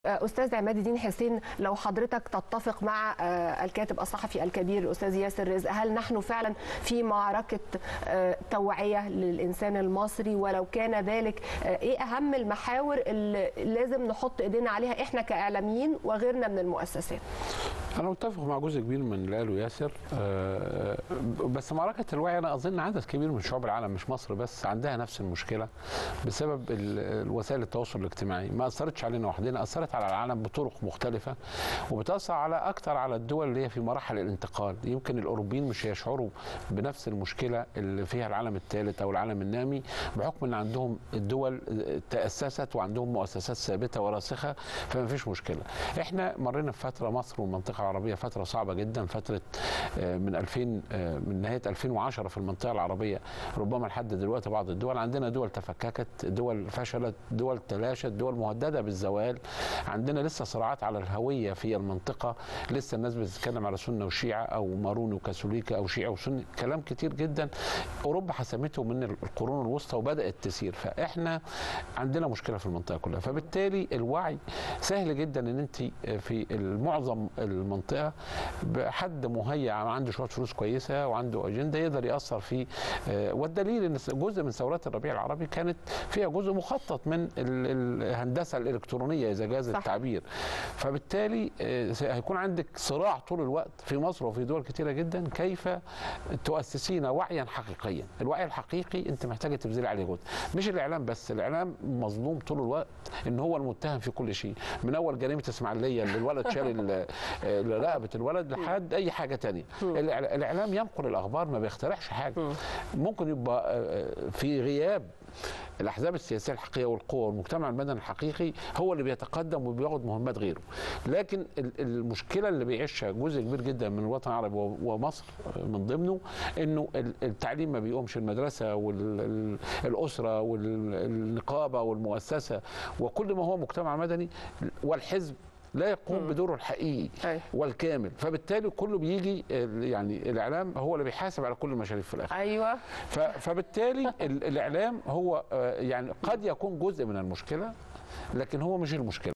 استاذ عماد الدين حسين لو حضرتك تتفق مع الكاتب الصحفي الكبير الاستاذ ياسر رزق هل نحن فعلا في معركه توعيه للانسان المصري ولو كان ذلك ايه اهم المحاور اللي لازم نحط ايدينا عليها احنا كاعلاميين وغيرنا من المؤسسات انا متفق مع جزء كبير من اللي قاله ياسر بس معركه الوعي انا اظن عدد كبير من شعوب العالم مش مصر بس عندها نفس المشكله بسبب وسائل التواصل الاجتماعي ما اثرتش علينا وحدنا اثرت على العالم بطرق مختلفه وبتاثر على اكثر على الدول اللي هي في مراحل الانتقال يمكن الاوروبيين مش هيشعروا بنفس المشكله اللي فيها العالم الثالث او العالم النامي بحكم ان عندهم الدول تاسست وعندهم مؤسسات ثابته وراسخه فما فيش مشكله احنا مرينا في فتره مصر والمنطقه العربيه فتره صعبه جدا فتره من 2000 من نهايه 2010 في المنطقه العربيه ربما لحد دلوقتي بعض الدول عندنا دول تفككت دول فشلت دول تلاشت دول مهدده بالزوال عندنا لسه صراعات على الهويه في المنطقه لسه الناس بتتكلم على سنه وشيعه او مارون وكاثوليكا او شيعه وسني كلام كتير جدا اوروبا حسمته من القرون الوسطى وبدات تسير فاحنا عندنا مشكله في المنطقه كلها فبالتالي الوعي سهل جدا ان انت في معظم المنطقه بحد مهيأ عنده شويه فلوس كويسه وعنده اجنده يقدر ياثر في والدليل ان جزء من ثورات الربيع العربي كانت فيها جزء مخطط من الهندسه الالكترونيه اذا جاز صح. التعبير فبالتالي هيكون عندك صراع طول الوقت في مصر وفي دول كثيره جدا كيف تؤسسين وعيا حقيقيا الوعي الحقيقي انت محتاجه تبذلي عليه جهد مش الاعلام بس الاعلام مظلوم طول الوقت ان هو المتهم في كل شيء من اول جريمه اسماعيليه اللي الولد شال رقبه الولد لحد اي حاجه تانية الاعلام ينقل الاخبار ما بيخترعش حاجه ممكن يبقى في غياب الاحزاب السياسيه الحقيقيه والقوى والمجتمع المدني الحقيقي هو اللي بيتقدم وبياخد مهمات غيره لكن المشكله اللي بيعيشها جزء كبير جدا من الوطن العربي ومصر من ضمنه انه التعليم ما بيقومش المدرسه والاسره والنقابه والمؤسسه وكل ما هو مجتمع مدني والحزب لا يقوم م. بدوره الحقيقي أي. والكامل فبالتالي كله بيجي يعني الاعلام هو اللي بيحاسب على كل المشاريع في الاخر ايوه فبالتالي الاعلام هو يعني قد يكون جزء من المشكله لكن هو مش المشكله